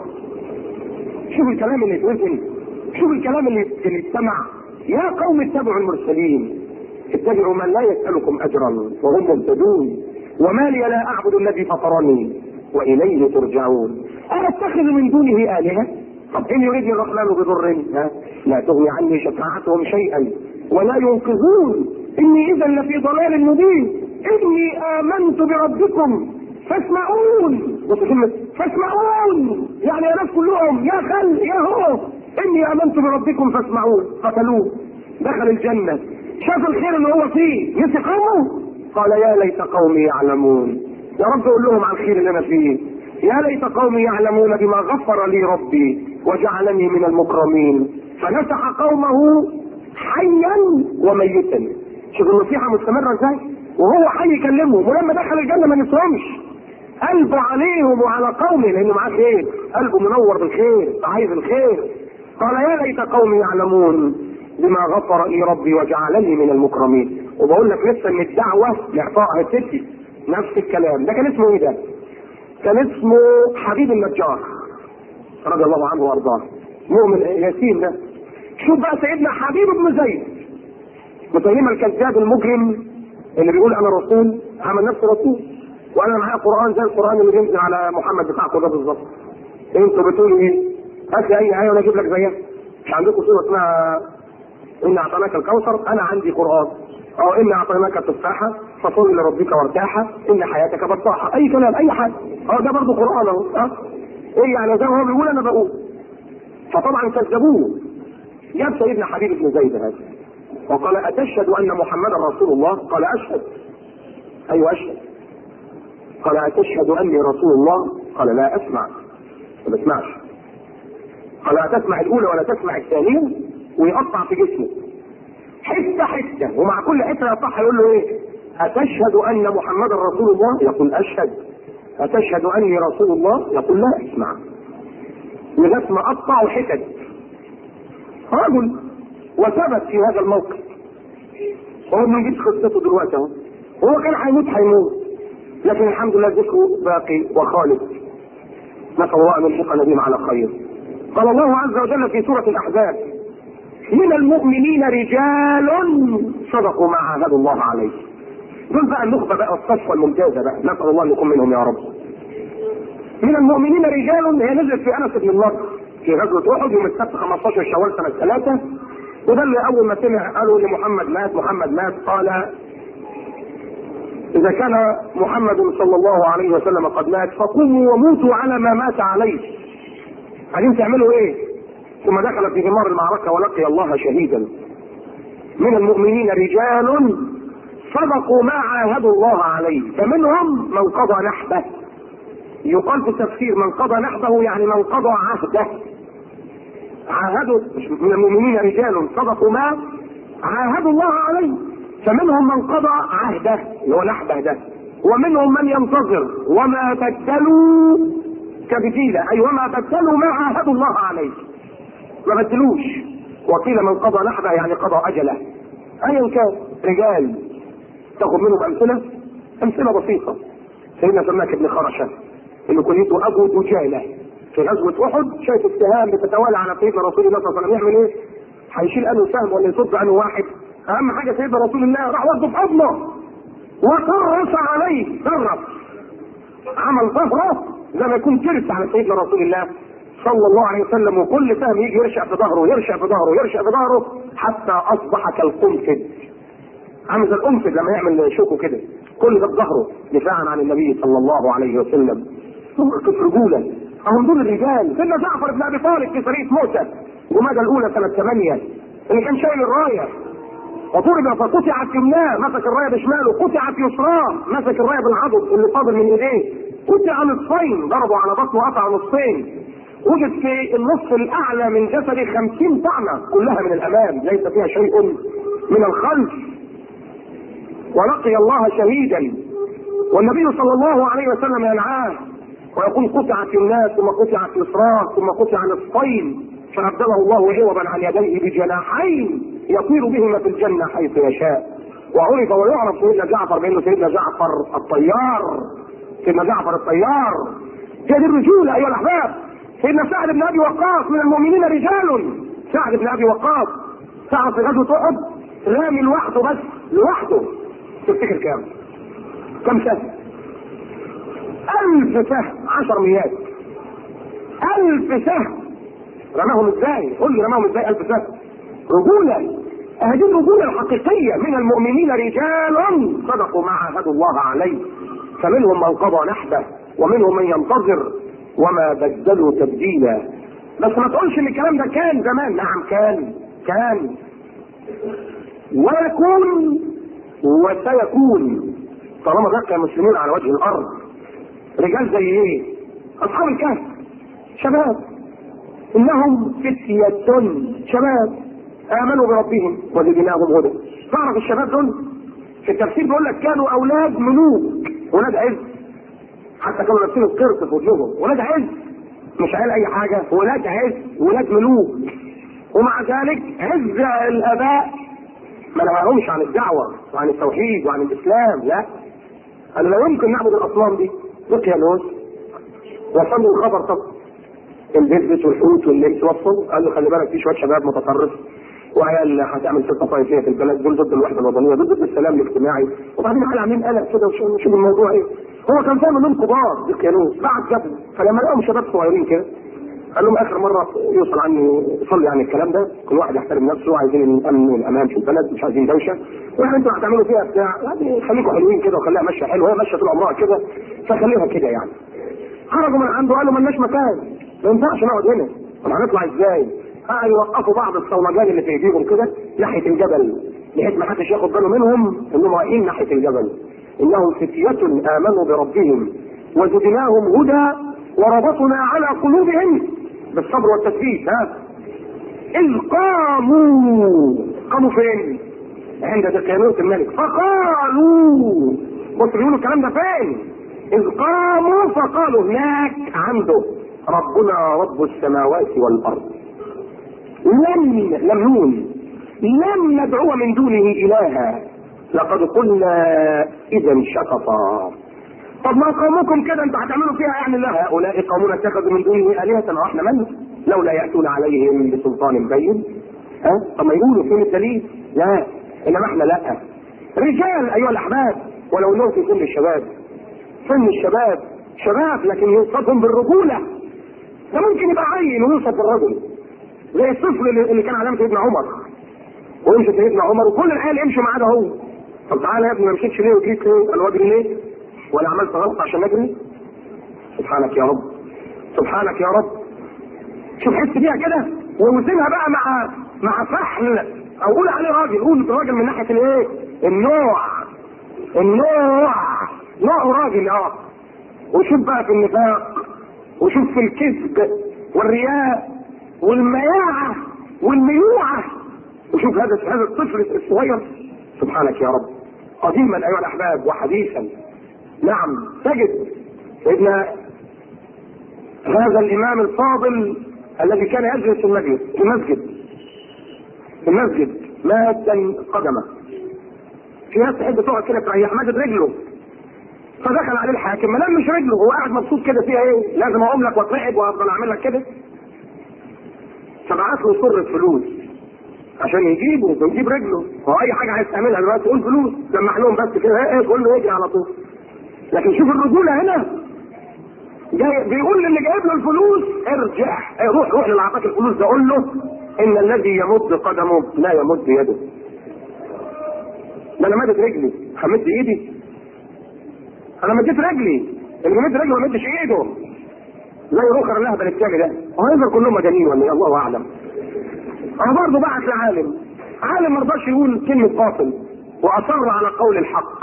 شوف الكلام اللي يتوزن شوف الكلام اللي اللي يتسمع يا قوم اتبعوا المرسلين اتبعوا من لا يسألكم أجرا وهم مهتدون وما لي لا أعبد الذي فطرني وإليه ترجعون أتخذ من دونه آلهة طب إن يريدني الرحمن بضر لا تغني عني شفاعتهم شيئا ولا ينقذون إني إذا لفي ضلال مبين إني آمنت بربكم فاسمعون وكلمة فاسمعون يعني يا ناس كلهم يا خل يا هو اني امنت بربكم فاسمعون قتلوه دخل الجنة شاف الخير اللي هو فيه نسي قومه قال يا ليت قومي يعلمون يا رب قول لهم عن الخير اللي انا فيه يا ليت قومي يعلمون بما غفر لي ربي وجعلني من المكرمين فنسح قومه حيا وميتا شوف النصيحة مستمرة ازاي وهو حي يكلمهم ولما دخل الجنة ما نسوهمش قلبه عليهم وعلى قومه لانه معاه خير قلبه منور بالخير عايز الخير قال يا ليت قومي يعلمون بما غفر لي ربي وجعلني من المكرمين وبقول لك لسه ان الدعوه لاعطائها الست نفس الكلام ده كان اسمه ايه ده؟ كان اسمه حبيب النجار رضي الله عنه وارضاه مؤمن ياسين ده شوف بقى سيدنا حبيب بن زيد مسيلمة الكذاب المجرم اللي بيقول انا رسول عمل نفسه رسول وانا معايا قران زي القران اللي بينزل على محمد بتاعكم ده بالظبط انتوا بتقولوا ايه؟ هات لي اي ايه وانا اجيب لك زيها مش عندكم سوره اسمها ان اعطيناك الكوثر انا عندي قران او ان اعطيناك التفاحه فصل لربك وارتاحه ان حياتك بطاحه اي كلام اي حاجه اه ده برضه قران اهو اه ايه يعني زي ما هو بيقول انا بقول فطبعا كذبوه جاب سيدنا حبيب بن زيد هذا وقال اتشهد ان محمدا رسول الله قال اشهد ايوه اشهد قال أتشهد أني رسول الله قال لا أسمع ما بسمعش قال أتسمع الأولى ولا تسمع الثانية ويقطع في جسمه حتة حتة ومع كل حتة يصح يقول له إيه أتشهد أن محمدا رسول الله يقول أشهد أتشهد أني رسول الله يقول لا أسمع لغاية ما قطعوا حتت رجل وثبت في هذا الموقف هو ما يجيش قصته دلوقتي اهو هو كان هيموت هيموت لكن الحمد لله ذكره باقي وخالد نسأل الله أن يلحقنا بهم على خير قال الله عز وجل في سورة الأحزاب من المؤمنين رجال صدقوا ما عاهدوا الله عليه دول بقى النخبة بقى الصفوة الممتازة بقى نسأل الله أن يكون منهم يا رب من المؤمنين رجال هي نزلت في انس بن النضر في غزوه احد يوم السبت 15 شوال سنه ثلاثه وده اللي اول ما سمع قالوا لمحمد مات محمد مات قال اذا كان محمد صلى الله عليه وسلم قد مات فقوموا وموتوا على ما مات عليه عايزين تعملوا ايه ثم دخل في غمار المعركه ولقي الله شهيدا من المؤمنين رجال صدقوا ما عاهدوا الله عليه فمنهم من قضى نحبه يقال في التفسير من قضى نحبه يعني من قضى عهده عاهدوا من المؤمنين رجال صدقوا ما عاهدوا الله عليه فمنهم من قضى عهده اللي هو نحبه ده ومنهم من ينتظر وما بدلوا كبديلة أي وما بدلوا ما عاهدوا الله عليه ما بدلوش وقيل من قضى نحبه يعني قضى أجله أيا كان رجال تاخذ منهم أمثلة أمثلة بسيطة سيدنا سماك بن خرشة اللي كنيته أبو دجالة في غزوة أحد شايف السهام بتتوالى على سيدنا رسول الله صلى الله عليه وسلم يعمل إيه؟ هيشيل أنه سهم ولا يصد أنه واحد أهم حاجة سيدنا رسول الله راح وقف في حضنه وكرس عليه كرس عمل ظهره زي ما يكون كرس على سيدنا رسول الله صلى الله عليه وسلم وكل سهم يجي يرشع في ظهره يرشع في ظهره يرشع في ظهره حتى اصبح كالقنفذ عامل زي القنفذ لما يعمل شوكه كده كل ده بظهره دفاعا عن النبي صلى الله عليه وسلم موقف رجوله اهم دول الرجال سيدنا جعفر بن ابي طالب في سريه موسى جمادى الاولى سنه 8 اللي كان شايل الرايه وضرب فقطعت يمناه مسك الرايه بشماله قطعت يسراه مسك الرايه بالعضد اللي فاضل من ايديه قطع نصفين ضربوا على بطنه قطع نصفين وجد في النصف الاعلى من جسده خمسين طعنه كلها من الامام ليس فيها شيء من الخلف ولقي الله شهيدا والنبي صلى الله عليه وسلم ينعاه ويقول قطعت الناس ثم قطعت يسراه ثم قطع نصفين فابدله الله عوضا عن يديه بجناحين يطير بهما في الجنه حيث يشاء وعرف ويعرف سيدنا جعفر بانه سيدنا جعفر الطيار سيدنا جعفر الطيار هي دي الرجوله ايها الاحباب سيدنا سعد بن ابي وقاص من المؤمنين رجال سعد بن ابي وقاص سعد في غزوه احد رامي لوحده بس لوحده تفتكر كام؟ كم سهم؟ ألف سهم عشر ميات ألف سهم رماهم ازاي؟ قول لي رماهم ازاي ألف سهم؟ رجولة هذه الرجولة الحقيقية من المؤمنين رجال صدقوا ما عاهدوا الله عليه فمنهم من قضى نحبه ومنهم من ينتظر وما بدلوا تبديلا بس ما تقولش ان الكلام ده كان زمان نعم كان كان ويكون وسيكون طالما بقي المسلمون على وجه الارض رجال زي ايه؟ اصحاب الكهف شباب انهم فتية شباب امنوا بربهم وزدناهم هدى تعرف الشباب دول في التفسير بيقول لك كانوا اولاد ملوك ولاد عز حتى كانوا لابسين القرط في وجوههم ولاد عز مش قال اي حاجه ولاد عز ولاد ملوك ومع ذلك عز الاباء ما نهاهمش عن الدعوه وعن التوحيد وعن الاسلام لا قالوا لا يمكن نعبد الاصنام دي لقيا الوز وصلوا الخبر طب البيت والحوت واللبس وصل قال له خلي بالك في شويه شباب متطرف وعيال هتعمل ستة طائفية في البلد دول ضد الوحدة الوطنية دول ضد السلام الاجتماعي وبعدين قال عاملين قلق كده وشوف الموضوع ايه هو كان فاهم انهم كبار بيقيانوس بعد جبل فلما لقوا شباب صغيرين كده قال لهم اخر مرة يوصل عني يصلي عن الكلام ده كل واحد يحترم نفسه عايزين الامن والامان في البلد مش عايزين دوشة واحنا انتوا هتعملوا فيها بتاع يعني خليكم حلوين كده وخليها ماشية حلوة هي ماشية طول عمرها كده فخليها كده يعني خرجوا من عنده قالوا ملناش مكان ما ينفعش نقعد هنا طب هنطلع ازاي؟ اه يوقفوا بعض الصولجان اللي في ايديهم كده ناحيه الجبل بحيث ما حدش ياخد باله منهم انهم واقفين ناحيه الجبل انهم فتية امنوا بربهم وزدناهم هدى وربطنا على قلوبهم بالصبر والتثبيت ها اذ قاموا قاموا فين؟ عند دقيانوس الملك فقالوا بص بيقولوا الكلام ده فين؟ اذ قاموا فقالوا هناك عنده ربنا رب السماوات والارض لم لم نون لم ندعو من دونه الها لقد قلنا اذا شططا طب ما قومكم كده انتوا هتعملوا فيها يعني لا هؤلاء قومنا اتخذوا من دونه الهه واحنا من لولا ياتون عليهم بسلطان بين ها طب ما يقولوا فين الدليل لا انما احنا لا رجال ايها الاحباب ولو انهم في سن الشباب سن الشباب شباب لكن يوصفهم بالرجوله ده ممكن يبقى عين ويوصف بالرجل زي الطفل اللي اللي كان علامه سيدنا عمر ويمشي سيدنا عمر وكل العيال يمشوا ما عدا هو طب تعالى يا ابني ما مشيتش ليه وجيت ليه؟ قال واجري ليه؟ ولا عملت غلط عشان اجري؟ سبحانك يا رب سبحانك يا رب شوف حس بيها كده ووزنها بقى مع مع فحل او قول عليه راجل قول راجل من ناحيه الايه؟ النوع النوع نوعه راجل اه وشوف بقى في النفاق وشوف في الكذب والرياء والمياعة والميوعة وشوف هذا هذا الطفل الصغير سبحانك يا رب قديما ايها الاحباب وحديثا نعم تجد سيدنا هذا الامام الفاضل الذي كان يجلس في المجلس في المسجد في المسجد مادا قدمه في ناس تحب تقعد كده تريح مادد رجله فدخل عليه الحاكم ما لمش رجله هو قاعد مبسوط كده فيها ايه لازم اقوم لك واترعب وافضل اعمل لك كده فبعت له صرة فلوس عشان يجيبه ويجيب رجله هو اي حاجه عايز تعملها دلوقتي قول فلوس لمح لهم بس كده ايه قول له يجي على طول لكن شوف الرجوله هنا جاي بيقول للي جايب له الفلوس ارجع ايه روح روح للي اعطاك الفلوس ده قول له ان الذي يمد قدمه لا يمد يده ده انا مدت رجلي همد ايدي انا مديت رجلي اللي مد رجله ما مدش ايده زي رخر الاهبل التاني ده وهيفضل كلهم مجانين ولا ايه الله اعلم انا برضه بعت لعالم عالم ما رضاش يقول كلمه باطل واصر على قول الحق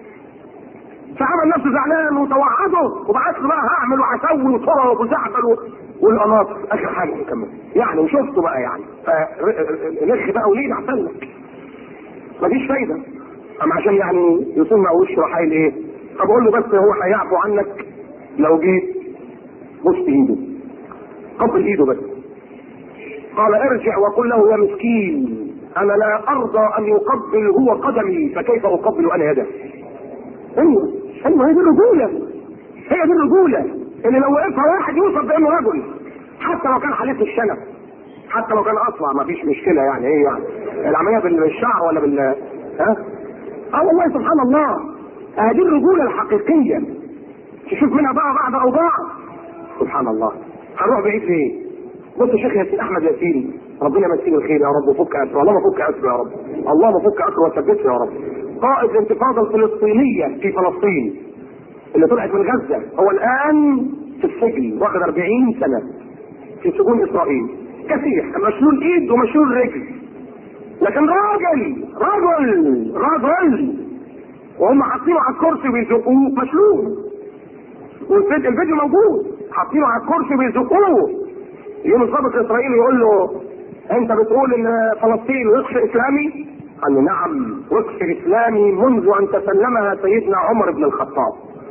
فعمل نفسه زعلان وتوعده وبعت له بقى هعمل وهسوي وطرب وزعبل والقناطر اخر حاجه كمان يعني وشفته بقى يعني فنخ بقى وليد احسن لك مفيش فايده اما عشان يعني يصون مع وشه راح قايل ايه طب اقول له بس هو هيعفو عنك لو جيت بص ايده قبل ايده بس قال ارجع وقل له يا مسكين انا لا ارضى ان يقبل هو قدمي فكيف اقبل انا يده ايوه ايوه هي دي الرجوله هي دي الرجوله اللي لو وقفها واحد يوصف بانه رجل حتى لو كان حليف الشنب حتى لو كان اصلع ما فيش مشكله يعني ايه يعني العمليه بالشعر ولا بال ها اه والله سبحان الله هذه الرجوله الحقيقيه تشوف منها بقى بعض اوضاع سبحان الله هنروح بعيد ليه؟ بص يا شيخ ياسين احمد ياسين ربنا يمسيه الخير يا رب وفك اسره اللهم فك اسره يا رب اللهم فك اسره وثبته يا رب قائد الانتفاضه الفلسطينيه في فلسطين اللي طلعت من غزه هو الان في السجن واخد 40 سنه في سجون اسرائيل كثير مشلول ايد ومشلول رجل لكن راجل رجل رجل وهم حاطينه على الكرسي ويزقوه مشلول والفيديو موجود حاطينه على الكرسي ويزقوه يوم الضابط الاسرائيلي يقول له انت بتقول ان فلسطين وقف اسلامي؟ قال له نعم وقف اسلامي منذ ان تسلمها سيدنا عمر بن الخطاب.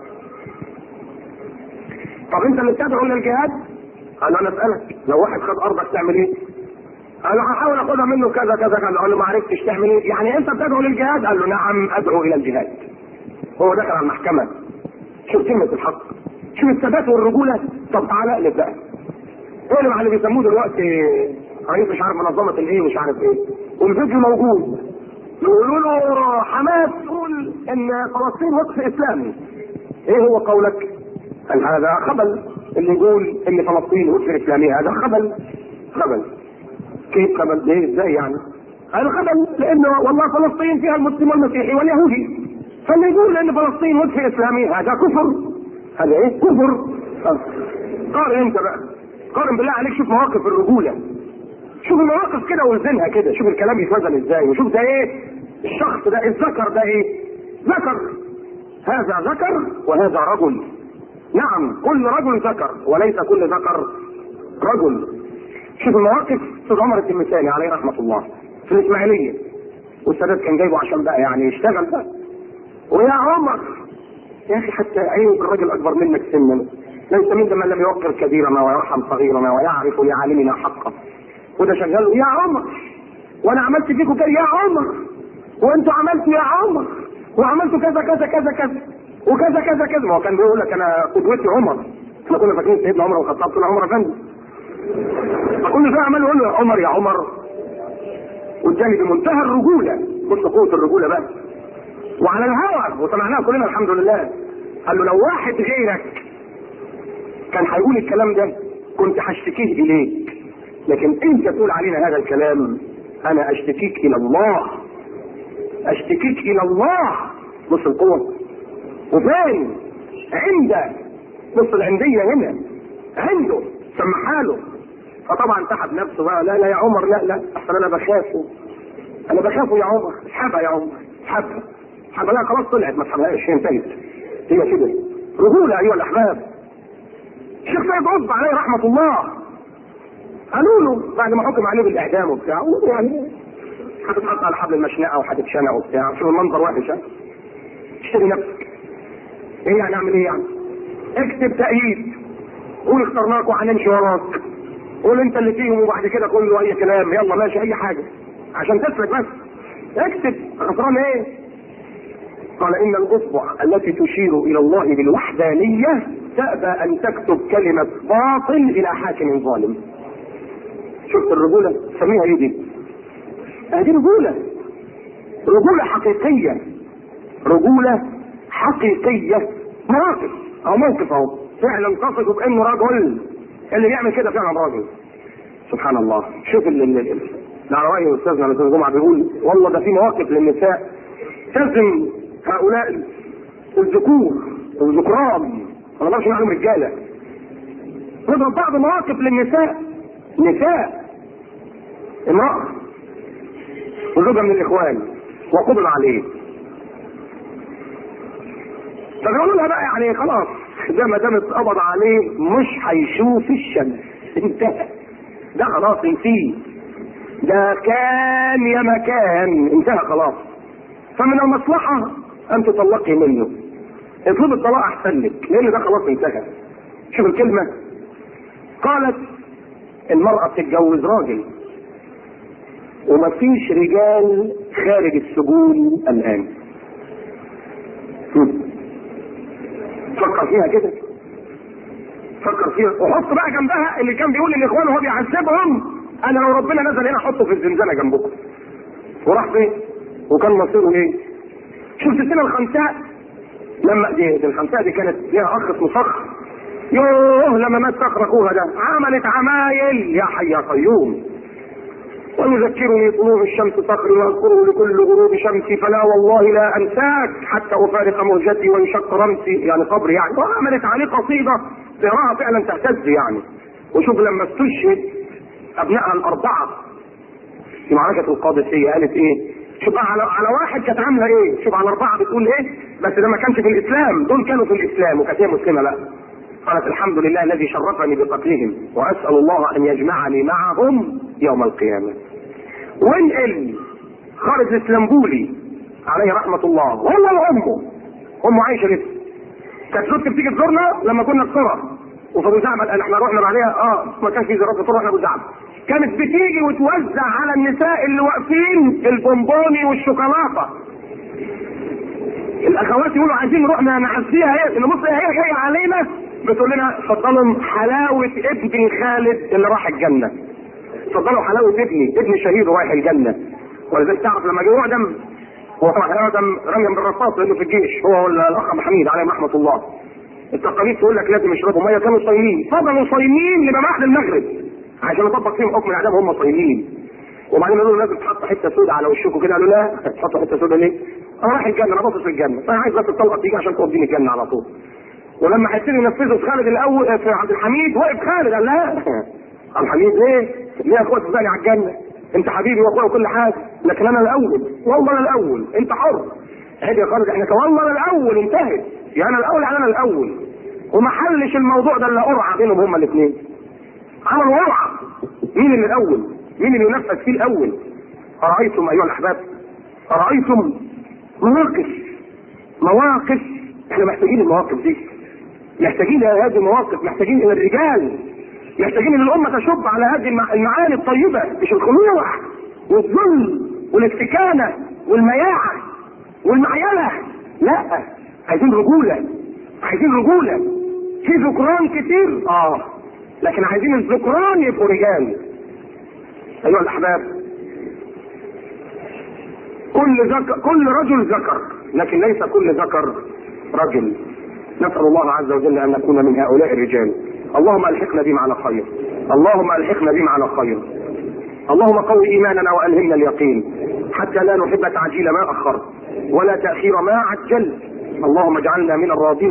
طب انت اللي بتدعو للجهاد؟ قال له انا اسالك لو واحد خد ارضك تعمل ايه؟ قال له هحاول اخدها منه كذا كذا كذا قال له ما عرفتش تعمل ايه؟ يعني انت بتدعو للجهاد؟ قال له نعم ادعو الى الجهاد. هو دخل على المحكمه شوف كلمه الحق شوف الثبات والرجوله طب تعالى اقلب بقى اقلب على اللي بيسموه دلوقتي رئيس مش عارف منظمه الايه مش عارف ايه والفيديو موجود يقولوا له حماس تقول ان فلسطين وقف اسلامي ايه هو قولك؟ قال هذا خبل اللي يقول ان فلسطين وقف اسلامي هذا خبل خبل كيف خبل؟ ليه ازاي يعني؟ قال خبل لانه والله فلسطين فيها المسلم والمسيحي واليهودي فاللي يقول ان فلسطين وقف اسلامي هذا كفر هذا ايه؟ كفر آه. قارن انت بقى قارن بالله عليك شوف مواقف الرجوله شوف المواقف كده وزنها كده شوف الكلام يتوزن ازاي وشوف ده ايه الشخص ده الذكر ده ايه ذكر هذا ذكر وهذا رجل نعم كل رجل ذكر وليس كل ذكر رجل شوف المواقف استاذ عمر التلمساني عليه رحمه الله في الاسماعيليه والسادات كان جايبه عشان بقى يعني يشتغل بقى ويا عمر يا اخي حتى عينك الراجل اكبر منك سنا ليس منا من لم يوقر كبيرنا ويرحم صغيرنا ويعرف لعالمنا حقه وده شغال يا عمر وانا عملت فيكم كده يا عمر وانتوا عملتوا يا عمر وعملتوا كذا كذا كذا كذا وكذا كذا كذا ما هو كان بيقول لك انا قدوتي عمر احنا كنا فاكرين سيدنا عمر الخطاب طلع عمر افندي فكل شويه عمال يقول له يا عمر يا عمر والتاني بمنتهى الرجوله بص قوه الرجوله بقى وعلى الهوى وسمعناها كلنا الحمد لله قال له لو واحد غيرك كان هيقول الكلام ده كنت هشتكيه اليك لكن انت تقول علينا هذا الكلام انا اشتكيك الى الله اشتكيك الى الله بص القوة وفين عنده بص العندية هنا عنده سمحها له فطبعا تعب نفسه بقى لا لا يا عمر لا لا اصل انا بخافه انا بخافه يا عمر اسحبها يا عمر اسحبها اسحبها لا خلاص طلعت ما اسحبهاش هي انتهت هي كده رجولة ايها الاحباب الشيخ سيد قطب عليه رحمة الله قالوا له بعد ما حكم عليه بالاعدام وبتاع قالوا له يعني هتتحط على حبل المشنقه وهتتشنق وبتاع شوف المنظر وحش ها اشتري نفسك ايه يعني اعمل ايه يعني اكتب تأييد قول اخترناك وهنمشي وراك قول انت اللي فيهم وبعد كده قول له اي كلام يلا ماشي اي حاجه عشان تسلك بس اكتب خسران ايه قال ان الاصبع التي تشير الى الله بالوحدانيه تأبى ان تكتب كلمه باطل الى حاكم ظالم شفت الرجوله سميها ايه دي هذه رجوله رجوله حقيقيه رجوله حقيقيه مواقف او موقف اهو فعلا تصف بانه رجل اللي بيعمل كده فعلا راجل سبحان الله شوف اللي اللي على راي استاذنا الاستاذ جمعه بيقول والله ده في مواقف للنساء تلزم هؤلاء الذكور الذكران ما نقدرش نعلم رجاله نضرب بعض مواقف للنساء نساء امرأة وزوجة من الإخوان وقبض عليه فبيقولوا لها بقى يعني خلاص ده ما دام اتقبض عليه مش هيشوف الشمس انتهى ده خلاص انتهي ده كان يا مكان انتهى خلاص فمن المصلحة ان تطلقي منه اطلب الطلاق احسن لك لان ده خلاص انتهى شوف الكلمة قالت المرأة بتتجوز راجل ومفيش رجال خارج السجون الان فكر فيها كده فكر فيها وحط بقى جنبها اللي كان بيقول للاخوان وهو بيعذبهم انا لو ربنا نزل هنا احطه في الزنزانه جنبكم وراح فين وكان مصيره ايه شفت السنه الخنساء لما دي, دي الخنساء دي كانت ليها اخ اسمه صخر يوه لما مات صخر اخوها ده عملت عمايل يا حي يا قيوم ويذكرني طلوع الشمس صخري واذكره لكل غروب شمسي فلا والله لا انساك حتى افارق موجتي وانشق رمسي يعني قبري يعني وعملت عليه قصيده تراها فعلا تهتز يعني وشوف لما استشهد ابنائها الاربعه في معركه القادسيه قالت ايه؟ شوف على على واحد كانت عامله ايه؟ شوف على اربعه بتقول ايه؟ بس ده ما كانش في الاسلام دول كانوا في الاسلام وكانت هي مسلمه بقى قالت الحمد لله الذي شرفني بقتلهم واسال الله ان يجمعني معهم يوم القيامه وانقل خالد الاسلمبولي عليه رحمه الله هو وامه امه عايشه لسه كانت زوجتي بتيجي تزورنا لما كنا في صرة وفي ابو زعبل قال احنا رحنا عليها اه ما كانش في زيارات في صرة احنا ابو زعبل كانت بتيجي وتوزع على النساء اللي واقفين البونبوني والشوكولاته الاخوات يقولوا عايزين نروح نعزيها هي نبص هي جايه علينا بتقول لنا اتفضلوا حلاوه ابني خالد اللي راح الجنه اتفضلوا حلاوه ابني ابني شهيد رايح الجنه ولذلك تعرف لما جه يعدم هو طبعا يعدم رميا بالرصاص لانه في الجيش هو الاخ ابو حميد عليه رحمه الله التقاليد تقول لك لازم يشربوا ميه كانوا صايمين فضلوا صايمين لما بعد المغرب عشان يطبق فيهم حكم الاعدام هم صايمين وبعدين قالوا له لازم تحط حته سوداء على وشكم كده قالوا لا تحط حته سوداء ليه؟ انا رايح الجنه انا باصص الجنه فانا عايز بس الطلقه تيجي عشان توديني الجنه على طول ولما هيبتدي ينفذوا في خالد الاول في عبد الحميد وقف خالد قال لا عبد الحميد ليه؟ ليه يا اخويا تفضلي على الجنه؟ انت حبيبي واخويا وكل حاجه لكن انا الاول والله انا الاول انت حر عيب يا خالد احنا والله انا الاول انتهت يعني انا الاول يعني انا الاول وما حلش الموضوع ده الا قرعه بينهم هما الاثنين عملوا قرعه مين اللي الاول؟ مين اللي ينفذ فيه الاول؟ ارايتم ايها الاحباب ارايتم مواقف مواقف احنا محتاجين المواقف دي محتاجين الى هذه المواقف محتاجين الى الرجال محتاجين ان الامه تشب على هذه المعاني الطيبه مش الخنوع والظلم والاستكانه والمياعه والمعيله لا عايزين رجوله عايزين رجوله في ذكران كتير اه لكن عايزين الذكران يبقوا رجال ايها الاحباب كل ذكر كل رجل ذكر لكن ليس كل ذكر رجل نسال الله عز وجل ان نكون من هؤلاء الرجال اللهم الحقنا بهم على خير اللهم الحقنا بهم على خير اللهم قو ايماننا والهمنا اليقين حتى لا نحب تعجيل ما اخرت ولا تاخير ما عجلت اللهم اجعلنا من الراضين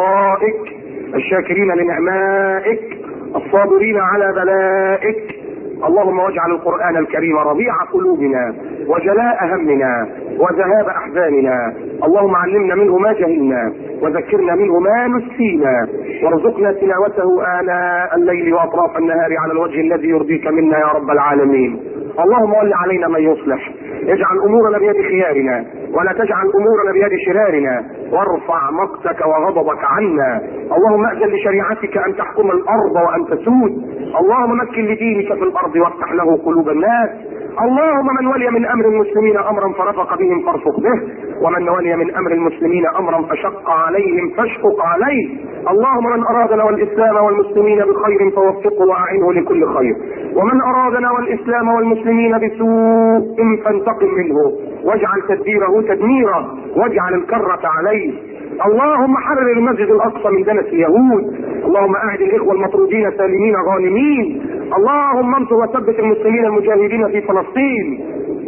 بقضائك الشاكرين لنعمائك الصابرين على بلائك اللهم واجعل القرآن الكريم ربيع قلوبنا وجلاء همنا وذهاب أحزاننا اللهم علمنا منه ما جهلنا وذكرنا منه ما نسينا وارزقنا تلاوته آناء الليل وأطراف النهار على الوجه الذي يرضيك منا يا رب العالمين اللهم ول علينا من يصلح اجعل امورنا بيد خيارنا ولا تجعل امورنا بيد شرارنا وارفع مقتك وغضبك عنا اللهم اذن لشريعتك ان تحكم الارض وان تسود اللهم مكن لدينك في الارض وافتح له قلوب الناس اللهم من ولي من امر المسلمين امرا فرفق بهم فارفق به ومن ولي من امر المسلمين امرا فشق عليهم فاشقق عليه اللهم من ارادنا والاسلام والمسلمين بخير فوفقه واعنه لكل خير ومن ارادنا والاسلام والمسلمين بسوء فانتقم منه واجعل تدبيره تدميرا واجعل الكرة عليه اللهم حرر المسجد الاقصى من دنس اليهود اللهم اعد الاخوه المطرودين سالمين غانمين اللهم انصر وثبت المسلمين المجاهدين في فلسطين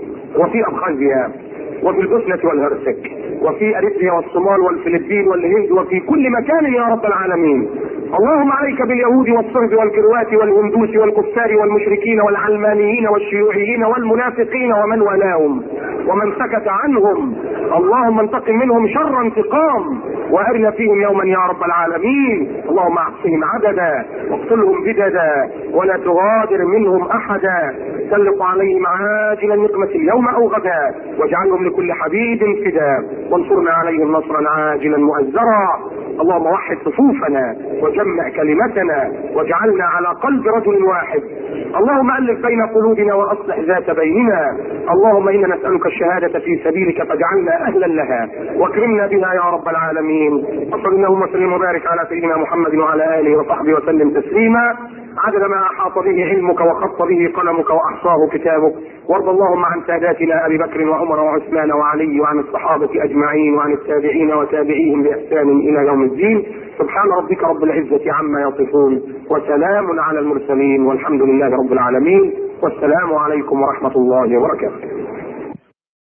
وفي ابخازيا وفي البوسنة والهرسك وفي اريتريا والصومال والفلبين والهند وفي كل مكان يا رب العالمين اللهم عليك باليهود والصهد والكروات والهندوس والكفار والمشركين والعلمانيين والشيوعيين والمنافقين ومن والاهم ومن سكت عنهم اللهم انتقم منهم شر انتقام وارنا فيهم يوما يا رب العالمين اللهم احصهم عددا واقتلهم بددا ولا تغادر منهم احدا سلط عليهم عاجل النقمة اليوم او غدا واجعلهم لكل حبيب فدا وانصرنا عليهم نصرا عاجلا مؤزرا اللهم وحد صفوفنا وجمع كلمتنا واجعلنا على قلب رجل واحد اللهم الف بين قلوبنا واصلح ذات بيننا اللهم انا نسالك الشهاده في سبيلك فاجعلنا اهلا لها واكرمنا بها يا رب العالمين وصل اللهم وسلم وبارك على سيدنا محمد وعلى اله وصحبه وسلم تسليما عدد ما احاط به علمك وخط به قلمك واحصاه كتابك وارض اللهم عن ساداتنا ابي بكر وعمر وعثمان وعلي وعن الصحابه اجمعين وعن التابعين وتابعيهم باحسان الى يوم الدين سبحان ربك رب العزه عما يصفون وسلام على المرسلين والحمد لله رب العالمين والسلام عليكم ورحمه الله وبركاته